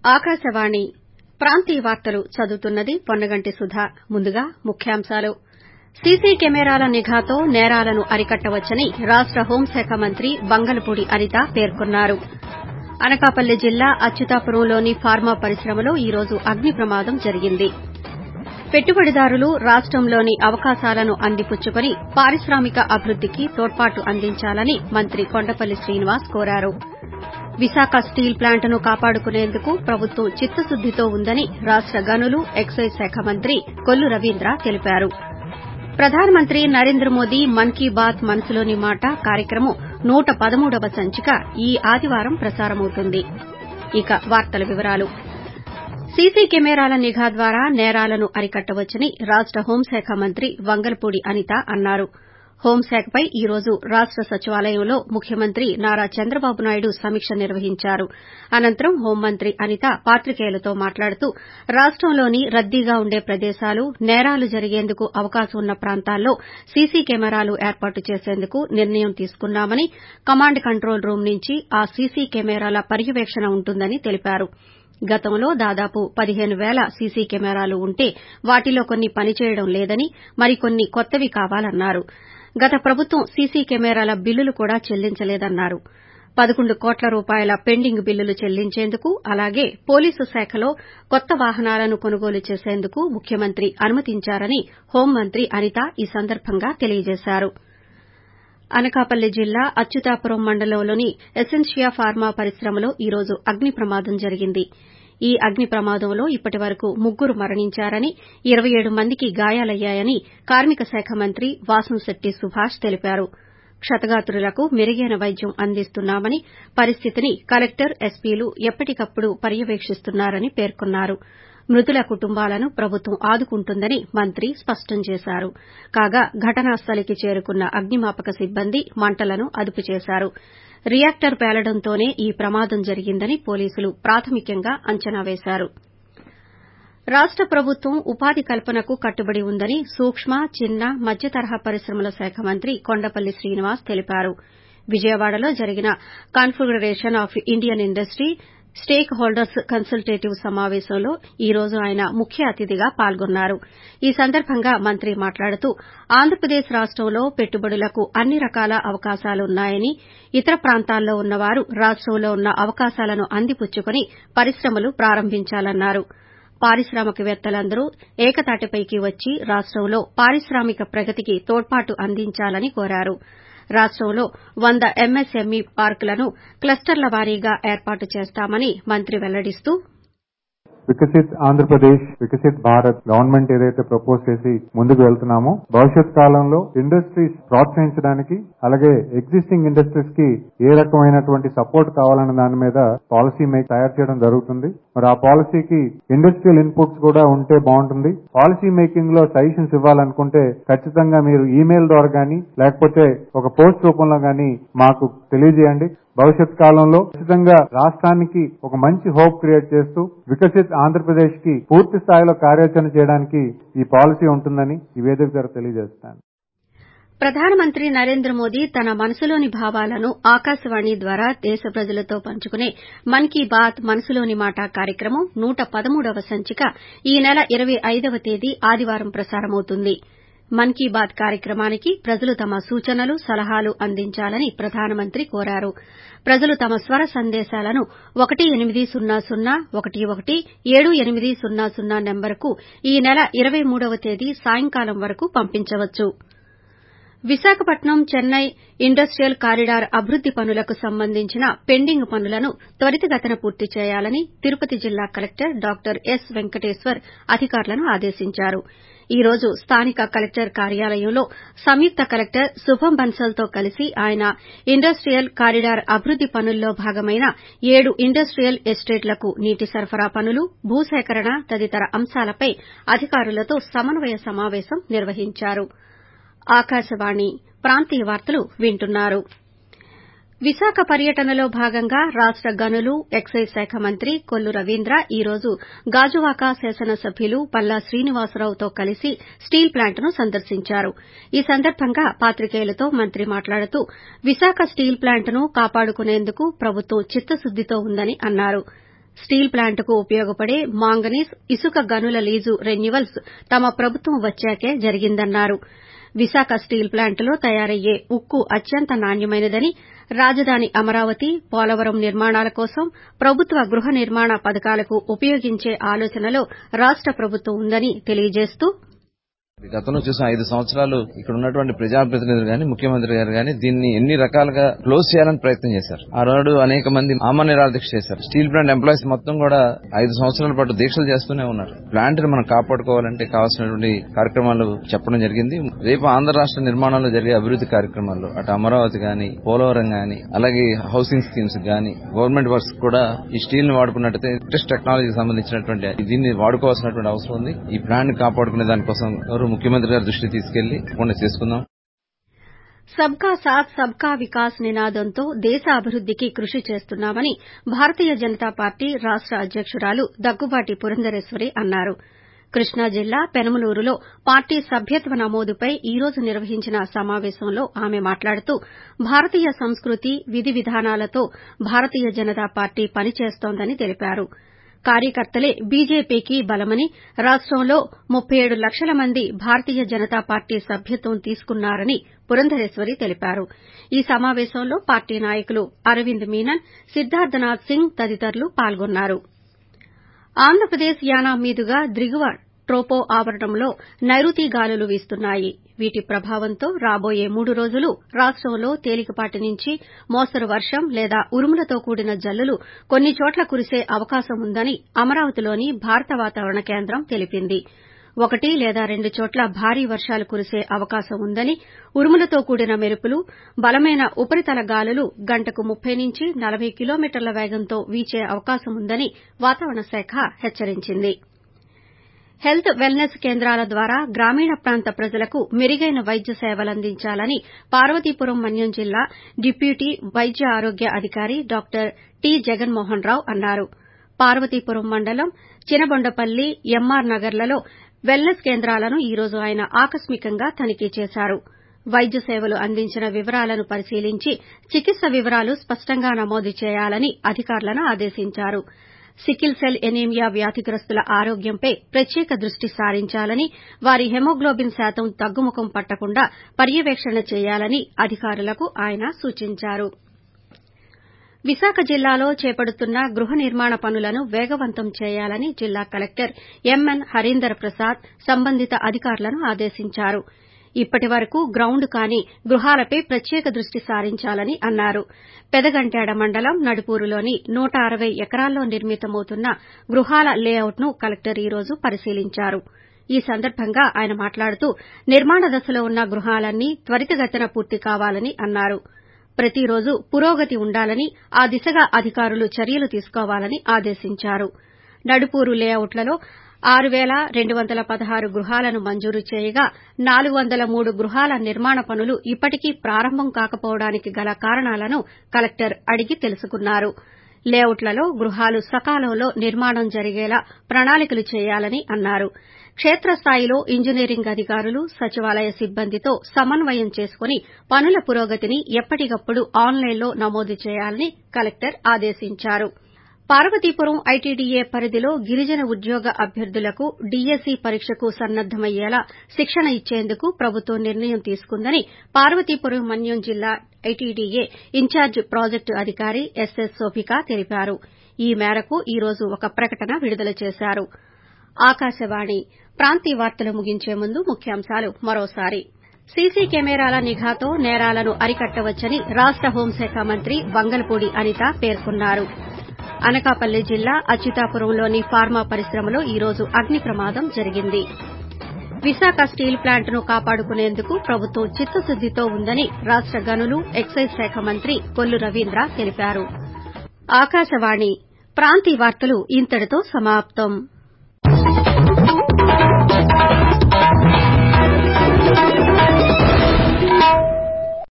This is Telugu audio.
ఆకాశవాణి ప్రాంతీయ వార్తలు చదువుతున్నది పొన్నగంటి సుధ ముందుగా ముఖ్యాంశాలు సీసీ కెమెరాల నిఘాతో నేరాలను అరికట్టవచ్చని రాష్ట హోంశాఖ మంత్రి బంగళపూడి అనిత పేర్కొన్నారు అనకాపల్లి జిల్లా అచ్యుతాపురంలోని ఫార్మా పరిశ్రమలో ఈ రోజు అగ్ని ప్రమాదం జరిగింది పెట్టుబడిదారులు రాష్టంలోని అవకాశాలను అందిపుచ్చుకుని పారిశ్రామిక అభివృద్దికి తోడ్పాటు అందించాలని మంత్రి కొండపల్లి శ్రీనివాస్ కోరారు విశాఖ స్టీల్ ప్లాంట్ను కాపాడుకునేందుకు ప్రభుత్వం చిత్తశుద్దితో ఉందని రాష్ట గనులు ఎక్సైజ్ శాఖ మంత్రి కొల్లు రవీంద్ర తెలిపారు ప్రధానమంత్రి నరేంద్ర మోదీ మన్ కీ బాత్ మనసులోని మాట కార్యక్రమం నూట పదమూడవ సంచిక ఈ ఆదివారం ప్రసారమవుతుంది ఇక వార్తల వివరాలు సీసీ కెమెరాల నిఘా ద్వారా నేరాలను అరికట్టవచ్చని రాష్ట హోంశాఖ మంత్రి వంగలపూడి అనిత అన్నారు హోంశాఖపై ఈ రోజు రాష్ట సచివాలయంలో ముఖ్యమంత్రి నారా చంద్రబాబు నాయుడు సమీక్ష నిర్వహించారు అనంతరం హోంమంత్రి అనిత పాత్రికేయులతో మాట్లాడుతూ రాష్టంలోని రద్దీగా ఉండే ప్రదేశాలు నేరాలు జరిగేందుకు అవకాశం ఉన్న ప్రాంతాల్లో సీసీ కెమెరాలు ఏర్పాటు చేసేందుకు నిర్ణయం తీసుకున్నామని కమాండ్ కంట్రోల్ రూం నుంచి ఆ సీసీ కెమెరాల పర్యవేక్షణ ఉంటుందని తెలిపారు గతంలో దాదాపు పదిహేను పేల సీసీ కెమెరాలు ఉంటే వాటిలో కొన్ని పనిచేయడం లేదని మరికొన్ని కొత్తవి కావాలన్నారు గత ప్రభుత్వం సీసీ కెమెరాల బిల్లులు కూడా చెల్లించలేదన్నారు పదకొండు కోట్ల రూపాయల పెండింగ్ బిల్లులు చెల్లించేందుకు అలాగే పోలీసు శాఖలో కొత్త వాహనాలను కొనుగోలు చేసేందుకు ముఖ్యమంత్రి అనుమతించారని హోంమంత్రి అనిత ఈ సందర్భంగా తెలియజేశారు అనకాపల్లి జిల్లా అచ్యుతాపురం మండలంలోని ఎసెన్షియా ఫార్మా పరిశ్రమలో ఈ రోజు అగ్ని ప్రమాదం జరిగింది ఈ అగ్ని ప్రమాదంలో ఇప్పటి వరకు ముగ్గురు మరణించారని ఇరవై ఏడు మందికి గాయాలయ్యాయని కార్మిక శాఖ మంత్రి వాసంశెట్టి సుభాష్ తెలిపారు క్షతగాత్రులకు మెరుగైన వైద్యం అందిస్తున్నామని పరిస్థితిని కలెక్టర్ ఎస్పీలు ఎప్పటికప్పుడు పర్యవేక్షిస్తున్నారని పేర్కొన్నారు మృతుల కుటుంబాలను ప్రభుత్వం ఆదుకుంటుందని మంత్రి స్పష్టం చేశారు కాగా ఘటనా స్థలికి చేరుకున్న అగ్నిమాపక సిబ్బంది మంటలను అదుపు చేశారు రియాక్టర్ పేలడంతోనే ఈ ప్రమాదం జరిగిందని పోలీసులు ప్రాథమికంగా అంచనా వేశారు రాష్ట ప్రభుత్వం ఉపాధి కల్పనకు కట్టుబడి ఉందని సూక్ష్మ చిన్న మధ్య తరహా పరిశ్రమల శాఖ మంత్రి కొండపల్లి శ్రీనివాస్ తెలిపారు విజయవాడలో జరిగిన confederation of Indian industry stakeholders consultative సమావేశంలో ఈ రోజు ఆయన ముఖ్య అతిథిగా పాల్గొన్నారు ఈ సందర్భంగా మంత్రి మాట్లాడుతూ ఆంధ్రప్రదేశ్ రాష్టంలో పెట్టుబడులకు అన్ని రకాల అవకాశాలున్నాయని ఇతర ప్రాంతాల్లో ఉన్నవారు రాష్టంలో ఉన్న అవకాశాలను అందిపుచ్చుకుని పరిశ్రమలు ప్రారంభించాలన్నారు పారిశ్రామికవేత్తలందరూ ఏకతాటిపైకి వచ్చి రాష్టంలో పారిశ్రామిక ప్రగతికి తోడ్పాటు అందించాలని కోరారు రాష్టంలో వంద ఎంఎస్ఎంఈ పార్కులను క్లస్టర్ల వారీగా ఏర్పాటు చేస్తామని మంత్రి వెల్లడిస్తూ వికసిత్ ఆంధ్రప్రదేశ్ వికసిత్ భారత్ గవర్నమెంట్ ఏదైతే ప్రపోజ్ చేసి ముందుకు వెళ్తున్నామో భవిష్యత్ కాలంలో ఇండస్ట్రీస్ ప్రోత్సహించడానికి అలాగే ఎగ్జిస్టింగ్ ఇండస్ట్రీస్ కి ఏ రకమైనటువంటి సపోర్ట్ కావాలన్న దాని మీద పాలసీ మేక్ తయారు చేయడం జరుగుతుంది మరి ఆ పాలసీకి ఇండస్ట్రియల్ ఇన్పుట్స్ కూడా ఉంటే బాగుంటుంది పాలసీ మేకింగ్ లో సజెషన్స్ ఇవ్వాలనుకుంటే ఖచ్చితంగా మీరు ఈమెయిల్ ద్వారా గానీ లేకపోతే ఒక పోస్ట్ రూపంలో గానీ మాకు తెలియజేయండి భవిష్యత్ కాలంలో ఖచ్చితంగా రాష్ట్రానికి ఒక మంచి హోప్ క్రియేట్ చేస్తూ వికసిత్ ఆంధ్రప్రదేశ్ కి పూర్తి స్థాయిలో కార్యాచరణ చేయడానికి ఈ పాలసీ ఉంటుందని ఈ వేదిక ద్వారా తెలియజేస్తాను ప్రధానమంత్రి నరేంద్ర మోదీ తన మనసులోని భావాలను ఆకాశవాణి ద్వారా దేశ ప్రజలతో పంచుకునే మన్ కీ బాత్ మనసులోని మాట కార్యక్రమం నూట పదమూడవ సంచిక ఈ నెల ఇరవై ఐదవ తేదీ ఆదివారం ప్రసారమవుతుంది మన్ కీ బాత్ కార్యక్రమానికి ప్రజలు తమ సూచనలు సలహాలు అందించాలని ప్రధానమంత్రి కోరారు ప్రజలు తమ స్వర సందేశాలను ఒకటి ఎనిమిది సున్నా సున్నా ఒకటి ఒకటి ఏడు ఎనిమిది సున్నా సున్నా నెంబరుకు ఈ నెల ఇరవై మూడవ తేదీ సాయంకాలం వరకు పంపించవచ్చు విశాఖపట్నం చెన్నై ఇండస్టియల్ కారిడార్ అభివృద్ది పనులకు సంబంధించిన పెండింగ్ పనులను త్వరితగతిన పూర్తి చేయాలని తిరుపతి జిల్లా కలెక్టర్ డాక్టర్ ఎస్ వెంకటేశ్వర్ అధికారులను ఆదేశించారు ఈ రోజు స్థానిక కలెక్టర్ కార్యాలయంలో సంయుక్త కలెక్టర్ శుభం బన్సల్తో కలిసి ఆయన ఇండస్టియల్ కారిడార్ అభివృద్ది పనుల్లో భాగమైన ఏడు ఇండస్టియల్ ఎస్టేట్లకు నీటి సరఫరా పనులు భూసేకరణ తదితర అంశాలపై అధికారులతో సమన్వయ సమావేశం నిర్వహించారు ఆకాశవాణి ప్రాంతీయ వార్తలు వింటున్నారు విశాఖ పర్యటనలో భాగంగా రాష్ట గనులు ఎక్సైజ్ శాఖ మంత్రి కొల్లు రవీంద్ర ఈ రోజు గాజువాక శాసనసభ్యులు పల్లా శ్రీనివాసరావుతో కలిసి స్టీల్ ప్లాంట్ను సందర్శించారు ఈ సందర్భంగా పాత్రికేయులతో మంత్రి మాట్లాడుతూ విశాఖ స్టీల్ ప్లాంట్ను కాపాడుకునేందుకు ప్రభుత్వం చిత్తశుద్దితో ఉందని అన్నారు స్టీల్ ప్లాంటుకు ఉపయోగపడే మాంగనీస్ ఇసుక గనుల లీజు రెన్యువల్స్ తమ ప్రభుత్వం వచ్చాకే జరిగిందన్నారు విశాఖ స్టీల్ ప్లాంటులో తయారయ్యే ఉక్కు అత్యంత నాణ్యమైనదని రాజధాని అమరావతి పోలవరం నిర్మాణాల కోసం ప్రభుత్వ గృహ నిర్మాణ పథకాలకు ఉపయోగించే ఆలోచనలో రాష్ట ప్రభుత్వం ఉందని తెలియజేస్తూ గతంలో చూసిన ఐదు సంవత్సరాలు ఇక్కడ ఉన్నటువంటి ప్రజాప్రతినిధులు గాని ముఖ్యమంత్రి గారు గాని దీన్ని ఎన్ని రకాలుగా క్లోజ్ చేయాలని ప్రయత్నం చేశారు ఆ రోజు అనేక మంది ఆమ నిరాదీక్ష చేశారు స్టీల్ ప్లాంట్ ఎంప్లాయీస్ మొత్తం కూడా ఐదు సంవత్సరాల పాటు దీక్షలు చేస్తూనే ఉన్నారు ప్లాంట్ ని మనం కాపాడుకోవాలంటే కావాల్సినటువంటి కార్యక్రమాలు చెప్పడం జరిగింది రేపు ఆంధ్ర రాష్ట్ర నిర్మాణంలో జరిగే అభివృద్ధి కార్యక్రమాల్లో అటు అమరావతి గాని పోలవరం గాని అలాగే హౌసింగ్ స్కీమ్స్ గాని గవర్నమెంట్ వర్క్స్ కూడా ఈ స్టీల్ ని వాడుకున్నట్టయితే లేటెస్ట్ టెక్నాలజీకి సంబంధించినటువంటి దీన్ని వాడుకోవాల్సినటువంటి అవసరం ఉంది ఈ ప్లాంట్ ని కాపాడుకునే దానికోసం ఎవరు ముఖ్యమంత్రి గారి దృష్టి తీసుకెళ్లి తప్పకుండా చేసుకుందాం సబ్కా సాథ్ సబ్కా వికాస్ నినాదంతో దేశ అభివృద్దికి కృషి చేస్తున్నామని భారతీయ జనతా పార్టీ రాష్ట అధ్యకురాలు దగ్గుబాటి పురంధరేశ్వరి అన్నారు కృష్ణా జిల్లా పెనమలూరులో పార్టీ సభ్యత్వ నమోదుపై ఈ రోజు నిర్వహించిన సమావేశంలో ఆమె మాట్లాడుతూ భారతీయ సంస్కృతి విధి విధానాలతో భారతీయ జనతా పార్టీ పనిచేస్తోందని తెలిపారు కార్యకర్తలే బీజేపీకి బలమని రాష్టంలో ముప్పై ఏడు లక్షల మంది భారతీయ జనతా పార్టీ సభ్యత్వం తీసుకున్నారని పురంధరేశ్వరి తెలిపారు ఈ సమావేశంలో పార్టీ నాయకులు అరవింద్ మీనన్ సిద్దార్థనాథ్ సింగ్ తదితరులు పాల్గొన్నారు ఆంధ్రప్రదేశ్ యానాం మీదుగా దిగువ ట్రోపో ఆవరణంలో నైరుతి గాలులు వీస్తున్నాయి వీటి ప్రభావంతో రాబోయే మూడు రోజులు రాష్టంలో తేలికపాటి నుంచి మోస్తరు వర్షం లేదా ఉరుములతో కూడిన జల్లులు కొన్ని చోట్ల కురిసే అవకాశం ఉందని అమరావతిలోని భారత వాతావరణ కేంద్రం తెలిపింది ఒకటి లేదా రెండు చోట్ల భారీ వర్షాలు కురిసే అవకాశం ఉందని ఉరుములతో కూడిన మెరుపులు బలమైన ఉపరితల గాలులు గంటకు ముప్పై నుంచి నలభై కిలోమీటర్ల వేగంతో వీచే అవకాశం ఉందని వాతావరణ శాఖ హెచ్చరించింది హెల్త్ వెల్నెస్ కేంద్రాల ద్వారా గ్రామీణ ప్రాంత ప్రజలకు మెరుగైన వైద్య సేవలందించాలని పార్వతీపురం మన్యం జిల్లా డిప్యూటీ వైద్య ఆరోగ్య అధికారి డాక్టర్ టి జగన్మోహన్ రావు అన్నారు పార్వతీపురం మండలం చినబొండపల్లి ఎంఆర్ నగర్లలో వెల్నెస్ కేంద్రాలను ఈ రోజు ఆయన ఆకస్మికంగా తనిఖీ చేశారు వైద్య సేవలు అందించిన వివరాలను పరిశీలించి చికిత్స వివరాలు స్పష్టంగా నమోదు చేయాలని అధికారులను ఆదేశించారు సికిల్ సెల్ ఎనీమియా వ్యాధిగ్రస్తుల ఆరోగ్యంపై ప్రత్యేక దృష్టి సారించాలని వారి హెమోగ్లోబిన్ శాతం తగ్గుముఖం పట్టకుండా పర్యవేక్షణ చేయాలని అధికారులకు ఆయన సూచించారు విశాఖ జిల్లాలో చేపడుతున్న గృహ నిర్మాణ పనులను వేగవంతం చేయాలని జిల్లా కలెక్టర్ ఎంఎన్ హరీందర్ ప్రసాద్ సంబంధిత అధికారులను ఆదేశించారు ఇప్పటి వరకు గ్రౌండ్ కాని గృహాలపై ప్రత్యేక దృష్టి సారించాలని అన్నారు పెదగంట్యాడ మండలం నడుపూరులోని నూట అరవై ఎకరాల్లో నిర్మితమవుతున్న గృహాల లేఅవుట్ను కలెక్టర్ ఈ రోజు పరిశీలించారు ఈ సందర్భంగా ఆయన మాట్లాడుతూ నిర్మాణ దశలో ఉన్న గృహాలన్నీ త్వరితగతిన పూర్తి కావాలని అన్నారు ప్రతిరోజు పురోగతి ఉండాలని ఆ దిశగా అధికారులు చర్యలు తీసుకోవాలని ఆదేశించారు నడుపూరు లేఅవుట్లలో ఆరు పేల రెండు వందల పదహారు గృహాలను మంజూరు చేయగా నాలుగు వందల మూడు గృహాల నిర్మాణ పనులు ఇప్పటికీ ప్రారంభం కాకపోవడానికి గల కారణాలను కలెక్టర్ అడిగి తెలుసుకున్నారు లేఅవుట్లలో గృహాలు సకాలంలో నిర్మాణం జరిగేలా ప్రణాళికలు చేయాలని అన్నారు క్షేత్రస్థాయిలో ఇంజనీరింగ్ అధికారులు సచివాలయ సిబ్బందితో సమన్వయం చేసుకుని పనుల పురోగతిని ఎప్పటికప్పుడు ఆన్లైన్లో నమోదు చేయాలని కలెక్టర్ ఆదేశించారు పార్వతీపురం ఐటీడీఏ పరిధిలో గిరిజన ఉద్యోగ అభ్యర్థులకు డీఎస్సీ పరీక్షకు సన్నద్దమయ్యేలా శిక్షణ ఇచ్చేందుకు ప్రభుత్వం నిర్ణయం తీసుకుందని పార్వతీపురం మన్యం జిల్లా ఐటీడీఏ ఇన్ఛార్జ్ ప్రాజెక్టు అధికారి ఎస్ఎస్ శోభిక తెలిపారు ఈ మేరకు ఈ రోజు ఒక ప్రకటన విడుదల చేశారు ఆకాశవాణి ప్రాంతీయ వార్తలు ముగించే ముందు ముఖ్యాంశాలు మరోసారి సీసీ కెమెరాల నిఘాతో నేరాలను అరికట్టవచ్చని రాష్ట హోంశాఖ మంత్రి బంగలపూడి అనిత పేర్కొన్నారు అనకాపల్లి జిల్లా అచ్యుతాపురంలోని ఫార్మా పరిశ్రమలో ఈ రోజు అగ్ని ప్రమాదం జరిగింది విశాఖ స్టీల్ ప్లాంట్ను కాపాడుకునేందుకు ప్రభుత్వం చిత్తశుద్దితో ఉందని రాష్ట గనులు ఎక్సైజ్ శాఖ మంత్రి కొల్లు రవీంద్ర తెలిపారు ఆకాశవాణి ప్రాంతీయ వార్తలు ఇంతటితో సమాప్తం Thank you.